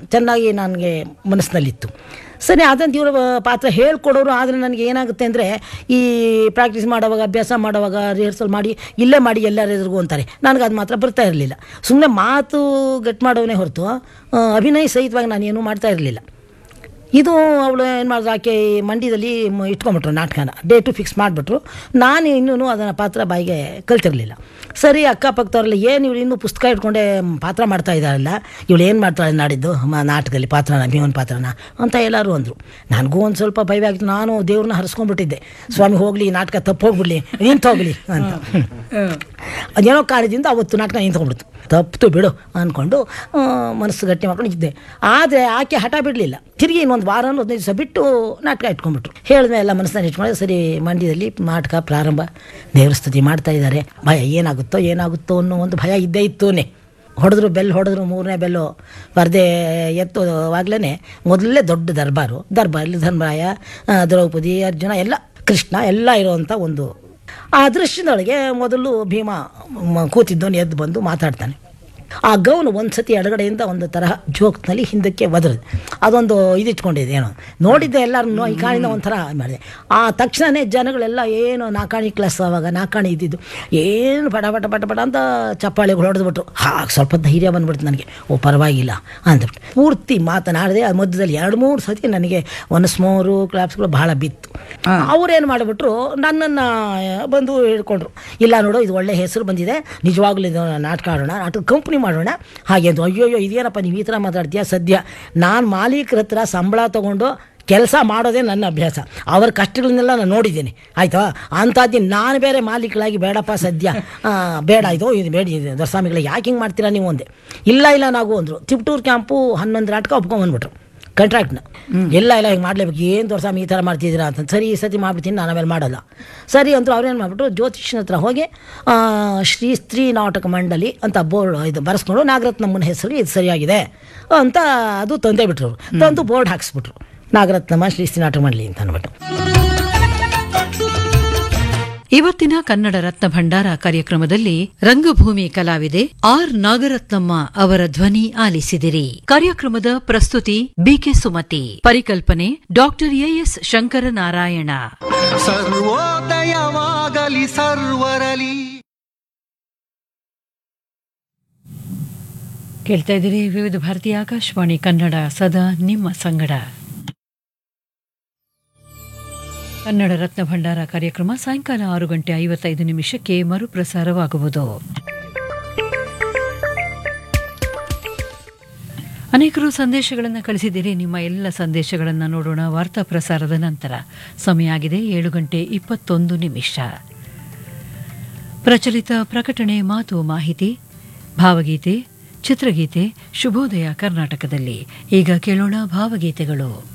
ಚೆನ್ನಾಗಿ ನನಗೆ ಮನಸ್ಸಿನಲ್ಲಿತ್ತು ಸರಿ ಅದನ್ನು ಇವ್ರ ಪಾತ್ರ ಹೇಳ್ಕೊಡೋರು ಆದರೆ ನನಗೆ ಏನಾಗುತ್ತೆ ಅಂದರೆ ಈ ಪ್ರಾಕ್ಟೀಸ್ ಮಾಡೋವಾಗ ಅಭ್ಯಾಸ ಮಾಡೋವಾಗ ರಿಹರ್ಸಲ್ ಮಾಡಿ ಇಲ್ಲೇ ಮಾಡಿ ಎಲ್ಲರ ಎದುರಿಗೂ ಅಂತಾರೆ ನನಗೆ ಅದು ಮಾತ್ರ ಬರ್ತಾ ಇರಲಿಲ್ಲ ಸುಮ್ಮನೆ ಮಾತು ಗಟ್ ಮಾಡೋನೇ ಹೊರತು ಆ, ಅಭಿನಯ ಸಹಿತವಾಗಿ ನಾನು ಏನೂ ಮಾಡ್ತಾ ಇರಲಿಲ್ಲ ಇದು ಅವಳು ಏನು ಮಾಡಿದ್ರು ಆಕೆ ಮಂಡ್ಯದಲ್ಲಿ ಮ- ಇಟ್ಕೊಂಬಿಟ್ರು ನಾಟಕನ ಡೇಟು ಫಿಕ್ಸ್ ಮಾಡಿಬಿಟ್ರು ನಾನು ಇನ್ನೂ ಅದನ್ನು ಪಾತ್ರ ಬಾಯಿಗೆ ಕಲ್ತಿರಲಿಲ್ಲ ಸರಿ ಅಕ್ಕಪಕ್ಕದವರೆಲ್ಲ ಏನು ಇವಳು ಇನ್ನೂ ಪುಸ್ತಕ ಇಟ್ಕೊಂಡೆ ಪಾತ್ರ ಮಾಡ್ತಾ ಇದ್ದಾರಲ್ಲ ಇವಳು ಏನು ಮಾಡ್ತಾಳೆ ನಾಡಿದ್ದು ಮ ನಾಟಕದಲ್ಲಿ ಪಾತ್ರನ ಭೀಮನ್ ಪಾತ್ರನ ಅಂತ ಎಲ್ಲರೂ ಅಂದರು ನನಗೂ ಒಂದು ಸ್ವಲ್ಪ ಭಯವಾಗಿತ್ತು ನಾನು ದೇವ್ರನ್ನ ಹರಿಸ್ಕೊಂಡ್ಬಿಟ್ಟಿದ್ದೆ ಸ್ವಾಮಿ ಹೋಗಲಿ ನಾಟಕ ತಪ್ಪು ಹೋಗ್ಬಿಡ್ಲಿ ನಿಂತು ಹೋಗಲಿ ಅಂತ ಅದೇನೋ ಕಾರಣದಿಂದ ಅವತ್ತು ನಾಟಕ ನಿಂತ್ಕೊಂಡ್ಬಿಡ್ತು ತಪ್ಪಿತು ಬಿಡು ಅಂದ್ಕೊಂಡು ಆ, ಮನಸ್ಸು ಗಟ್ಟಿ ಮಾಡ್ಕೊಂಡು ಇದ್ದೆ ಆದರೆ ಆಕೆ ಹಠ ಬಿಡಲಿಲ್ಲ ತಿರುಗಿ ಇನ್ನೊಂದು ವಾರ ಹದಿನೈದು ದಿವಸ ಬಿಟ್ಟು ನಾಟಕ ಇಟ್ಕೊಂಡ್ಬಿಟ್ರು ಹೇಳಿದ್ಮೇಲೆ ಎಲ್ಲ ಮನಸ್ಸನ್ನ ಇಟ್ಕೊಂಡ್ರೆ ಸರಿ ಮಂಡ್ಯದಲ್ಲಿ ನಾಟಕ ಪ್ರಾರಂಭ ದೇವ್ರ ಸ್ತುತಿ ಮಾಡ್ತಾ ಇದ್ದಾರೆ ಭಯ ಏನಾಗುತ್ತೋ ಏನಾಗುತ್ತೋ ಅನ್ನೋ ಒಂದು ಭಯ ಇದ್ದೇ ಇತ್ತೂನೆ ಹೊಡೆದ್ರು ಬೆಲ್ ಹೊಡೆದ್ರು ಮೂರನೇ ಬೆಲ್ಲು ಪರದೆ ಎತ್ತುವಾಗಲೇ ಮೊದಲೇ ದೊಡ್ಡ ದರ್ಬಾರು ದರ್ಬಾರಲ್ಲಿ ಧರ್ಮರಾಯ ಆ, ದ್ರೌಪದಿ ಅರ್ಜುನ ಎಲ್ಲ ಕೃಷ್ಣ ಎಲ್ಲ ಇರುವಂಥ ಒಂದು ಆ ದೃಶ್ಯದೊಳಗೆ ಮೊದಲು ಭೀಮ ಮ- ಕೂತಿದ್ದವನು ಎದ್ದು ಬಂದು ಮಾತಾಡ್ತಾನೆ ಆ ಗೌನು ಒಂದು ಸತಿ ಎಡಗಡೆಯಿಂದ ಒಂದು ತರಹ ಜೋಕ್ನಲ್ಲಿ ಹಿಂದಕ್ಕೆ ಒದರದು ಅದೊಂದು ಇದಿಟ್ಕೊಂಡಿದೆ ಏನೋ ನೋಡಿದ್ದೆ ಎಲ್ಲರೂ ಈ ಕಾಣಿಂದ ಒಂಥರ ಮಾಡಿದೆ ಆ ತಕ್ಷಣವೇ ಜನಗಳೆಲ್ಲ ಏನು ನಾಕಾಣಿ ಕ್ಲಾಸ್ ಅವಾಗ ನಾಕಾಣಿ ಇದ್ದಿದ್ದು ಏನು ಪಟ ಪಟ ಪಟ ಪಟ ಅಂತ ಚಪ್ಪಾಳಿಗಳು ಹೊಡೆದ್ಬಿಟ್ರು ಹಾಗೆ ಸ್ವಲ್ಪ ಧೈರ್ಯ ಬಂದ್ಬಿಡ್ತು ನನಗೆ ಓ ಪರವಾಗಿಲ್ಲ ಅಂದ್ಬಿಟ್ಟು ಪೂರ್ತಿ ಮಾತನಾಡಿದೆ ಆ ಮಧ್ಯದಲ್ಲಿ ಎರಡು ಮೂರು ಸತಿ ನನಗೆ ಒಂದು ಸ್ಮೋರು ಕ್ಲಾಪ್ಸ್ಗಳು ಬಹಳ ಬಿತ್ತು ಅವ್ರೇನು ಮಾಡಿಬಿಟ್ರು ನನ್ನನ್ನು ಬಂದು ಹಿಡ್ಕೊಂಡ್ರು ಇಲ್ಲ ನೋಡು ಇದು ಒಳ್ಳೆ ಹೆಸರು ಬಂದಿದೆ ನಿಜವಾಗ್ಲೂ ಇದು ನಾಟಕ ಆಡೋಣ ನಾಟಕ ಕಂಪ್ನಿ ಮಾಡೋಣ ಹಾಗೆ ಅಂದು ಅಯ್ಯೋಯ್ಯೋ ಇದೇನಪ್ಪ ನೀವು ಈ ಥರ ಮಾತಾಡ್ತೀಯ ಸದ್ಯ ನಾನು ಮಾಲೀಕರ ಹತ್ರ ಸಂಬಳ ತೊಗೊಂಡು ಕೆಲಸ ಮಾಡೋದೇ ನನ್ನ ಅಭ್ಯಾಸ ಅವ್ರ ಕಷ್ಟಗಳನ್ನೆಲ್ಲ ನಾನು ನೋಡಿದ್ದೀನಿ ಆಯಿತಾ ಅಂಥದ್ದು ನಾನು ಬೇರೆ ಮಾಲೀಕಳಾಗಿ ಬೇಡಪ್ಪ ಸದ್ಯ ಆ, ಬೇಡ ಇದು ಇದು ಬೇಡ ಇದು ದೊರಸ್ವಾಮಿಗಳಿಗೆ ಯಾಕೆ ಹಿಂಗೆ ಮಾಡ್ತೀರಾ ನೀವು ಒಂದೇ ಇಲ್ಲ ಇಲ್ಲ ನಾವು ಅಂದರು ತಿಪ್ಟೂರು ಕ್ಯಾಂಪು ಹನ್ನೊಂದು ನಾಟಕ ಒಪ್ಕೊಂಬಂದ್ಬಿಟ್ರು ಕಾಂಟ್ರಾಕ್ಟ್ನ ಎಲ್ಲ ಎಲ್ಲ ಹಿಂಗೆ ಮಾಡಲೇಬೇಕು ಏನು ದೊರಸ್ವಾಮಿ ಈ ಥರ ಮಾಡ್ತಿದ್ದೀರಾ ಅಂತ ಸರಿ ಈ ಸತಿ ಮಾಡ್ಬಿಡ್ತೀನಿ ನಾನು ಆಮೇಲೆ ಮಾಡಲ್ಲ ಸರಿ ಅಂತೂ ಅವ್ರೇನು ಮಾಡಿಬಿಟ್ಟು ಜ್ಯೋತಿಷ್ಯನ ಹತ್ರ ಹೋಗಿ ಆ, ಶ್ರೀ ಸ್ತ್ರೀ ನಾಟಕ ಮಂಡಳಿ ಅಂತ ಬೋರ್ಡ್ ಇದು ಬರೆಸ್ಕೊಂಡು ನಾಗರತ್ನಮ್ಮನ ಹೆಸರು ಇದು ಸರಿಯಾಗಿದೆ ಅಂತ ಅದು ತಂದೆ ಬಿಟ್ರು ತಂದು ಬೋರ್ಡ್ ಹಾಕ್ಸ್ಬಿಟ್ರು ನಾಗರತ್ನಮ್ಮ ಶ್ರೀ ಸ್ತ್ರೀ ನಾಟಕ ಮಂಡಳಿ ಅಂತ ಅಂದ್ಬಿಟ್ಟು ಇವತ್ತಿನ ಕನ್ನಡ ರತ್ನ ಭಂಡಾರ ಕಾರ್ಯಕ್ರಮದಲ್ಲಿ ರಂಗಭೂಮಿ ಕಲಾವಿದೆ ಆರ್ ನಾಗರತ್ನಮ್ಮ ಅವರ ಧ್ವನಿ ಆಲಿಸಿದಿರಿ ಕಾರ್ಯಕ್ರಮದ ಪ್ರಸ್ತುತಿ ಬಿಕೆ ಸುಮತಿ ಪರಿಕಲ್ಪನೆ ಡಾಕ್ಟರ್ ಎಎಸ್ ಶಂಕರನಾರಾಯಣ ಸರ್ವೋದಯವಾಗಲಿ ಸರ್ವರಲಿ ಕೇಳ್ತಾ ಇದ್ದೀರಿ ವಿವಿಧ ಭಾರತೀಯ ಆಕಾಶವಾಣಿ ಕನ್ನಡ ಸದಾ ನಿಮ್ಮ ಸಂಗಡ ಕನ್ನಡ ರತ್ನ ಭಂಡಾರ ಕಾರ್ಯಕ್ರಮ ಸಾಯಂಕಾಲ ಆರು ಗಂಟೆ ಐವತ್ತೈದು ನಿಮಿಷಕ್ಕೆ ಮರುಪ್ರಸಾರವಾಗುವುದು ಅನೇಕರು ಸಂದೇಶಗಳನ್ನು ಕಳಿಸಿದ್ದೀರಿ ನಿಮ್ಮ ಎಲ್ಲ ಸಂದೇಶಗಳನ್ನು ನೋಡೋಣ ವಾರ್ತಾ ಪ್ರಸಾರದ ನಂತರ ಸಮಯ ಆಗಿದೆ ಏಳು ಗಂಟೆ ಇಪ್ಪತ್ತೊಂದು ನಿಮಿಷ ಪ್ರಚಲಿತ ಪ್ರಕಟಣೆ ಮಾತು ಮಾಹಿತಿ ಭಾವಗೀತೆ ಚಿತ್ರಗೀತೆ ಶುಭೋದಯ ಕರ್ನಾಟಕದಲ್ಲಿ ಈಗ ಕೇಳೋಣ ಭಾವಗೀತೆಗಳು